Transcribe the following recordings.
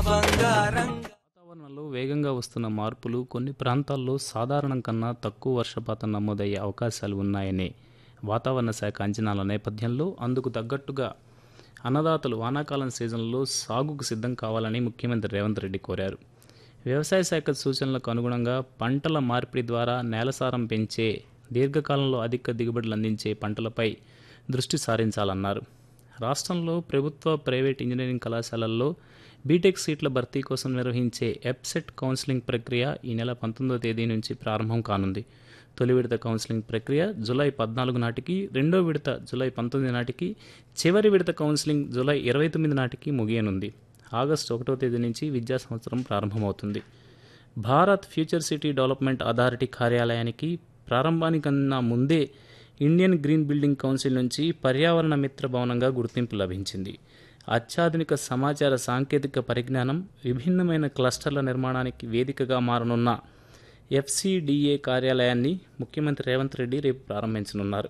వాతావరణంలో వేగంగా వస్తున్న మార్పులు కొన్ని ప్రాంతాల్లో సాధారణం కన్నా తక్కువ వర్షపాతం నమోదయ్యే అవకాశాలు ఉన్నాయనే వాతావరణ శాఖ అంచనాల నేపథ్యంలో అందుకు తగ్గట్టుగా అన్నదాతలు వానాకాలం సీజన్లో సాగుకు సిద్ధం కావాలని ముఖ్యమంత్రి రేవంత్ రెడ్డి కోరారు వ్యవసాయ శాఖ సూచనలకు అనుగుణంగా పంటల మార్పిడి ద్వారా నేలసారం పెంచే దీర్ఘకాలంలో అధిక దిగుబడులు అందించే పంటలపై దృష్టి సారించాలన్నారు రాష్ట్రంలో ప్రభుత్వ ప్రైవేట్ ఇంజనీరింగ్ కళాశాలల్లో బీటెక్ సీట్ల భర్తీ కోసం నిర్వహించే ఎప్సెట్ కౌన్సిలింగ్ ప్రక్రియ ఈ నెల పంతొమ్మిదో తేదీ నుంచి ప్రారంభం కానుంది తొలి విడత కౌన్సిలింగ్ ప్రక్రియ జూలై పద్నాలుగు నాటికి రెండో విడత జూలై పంతొమ్మిది నాటికి చివరి విడత కౌన్సిలింగ్ జూలై ఇరవై తొమ్మిది నాటికి ముగియనుంది ఆగస్టు ఒకటో తేదీ నుంచి విద్యా సంవత్సరం ప్రారంభమవుతుంది Bharat future city development authority కార్యాలయానికి ప్రారంభానికన్నా ముందే ఇండియన్ గ్రీన్ బిల్డింగ్ కౌన్సిల్ నుంచి పర్యావరణ మిత్ర భవనంగా గుర్తింపు లభించింది అత్యాధునిక సమాచార సాంకేతిక పరిజ్ఞానం విభిన్నమైన క్లస్టర్ల నిర్మాణానికి వేదికగా మారనున్న ఎఫ్సిడిఏ కార్యాలయాన్ని ముఖ్యమంత్రి రేవంత్ రెడ్డి రేపు ప్రారంభించనున్నారు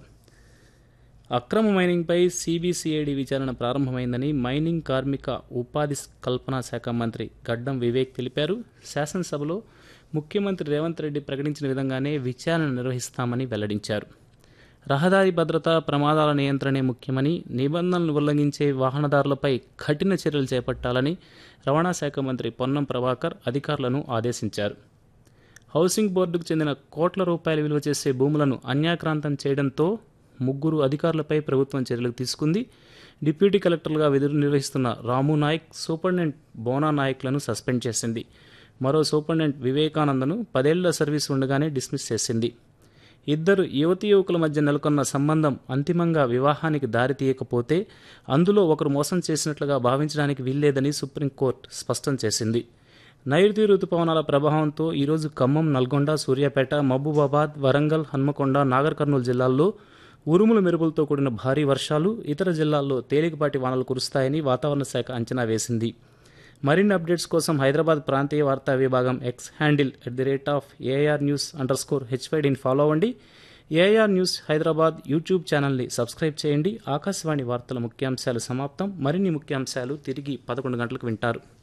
అక్రమ మైనింగ్పై సిబిసిఐడి విచారణ ప్రారంభమైందని మైనింగ్ కార్మిక ఉపాధి కల్పనా శాఖ మంత్రి గడ్డం వివేక్ తెలిపారు శాసనసభలో ముఖ్యమంత్రి రేవంత్ రెడ్డి ప్రకటించిన విధంగానే విచారణ నిర్వహిస్తామని వెల్లడించారు రహదారి భద్రత ప్రమాదాల నియంత్రణే ముఖ్యమని నిబంధనలు ఉల్లంఘించే వాహనదారులపై కఠిన చర్యలు చేపట్టాలని రవాణా శాఖ మంత్రి పొన్నం ప్రభాకర్ అధికారులను ఆదేశించారు హౌసింగ్ బోర్డుకు చెందిన కోట్ల రూపాయల విలువ చేసే భూములను అన్యాక్రాంతం చేయడంతో ముగ్గురు అధికారులపై ప్రభుత్వం చర్యలు తీసుకుంది డిప్యూటీ కలెక్టర్లుగా విధులు నిర్వహిస్తున్న రాము నాయక్ సూపరింటెండెంట్ బోనా నాయక్లను సస్పెండ్ చేసింది మరో సూపరింటెండెంట్ వివేకానందను పదేళ్ల సర్వీస్ ఉండగానే డిస్మిస్ చేసింది ఇద్దరు యువతి యువకుల మధ్య నెలకొన్న సంబంధం అంతిమంగా వివాహానికి దారితీయకపోతే అందులో ఒకరు మోసం చేసినట్లుగా భావించడానికి వీల్లేదని సుప్రీంకోర్టు స్పష్టం చేసింది నైరుతి రుతుపవనాల ప్రభావంతో ఈరోజు ఖమ్మం నల్గొండ సూర్యాపేట మహబూబాబాద్ వరంగల్ హన్మకొండ నాగర్ కర్నూలు జిల్లాల్లో ఉరుముల మెరుపులతో కూడిన భారీ వర్షాలు ఇతర జిల్లాల్లో తేలికపాటి వానలు కురుస్తాయని వాతావరణ శాఖ అంచనా వేసింది మరిన్ని అప్డేట్స్ కోసం హైదరాబాద్ ప్రాంతీయ వార్తా విభాగం X handle at the rate of AIR news underscore హెచ్వైడిని ఫాలో అవ్వండి ఏఆర్ న్యూస్ హైదరాబాద్ యూట్యూబ్ ఛానల్ని సబ్స్క్రైబ్ చేయండి ఆకాశవాణి వార్తల ముఖ్యాంశాలు సమాప్తం మరిన్ని ముఖ్యాంశాలు తిరిగి పదకొండు గంటలకు వింటారు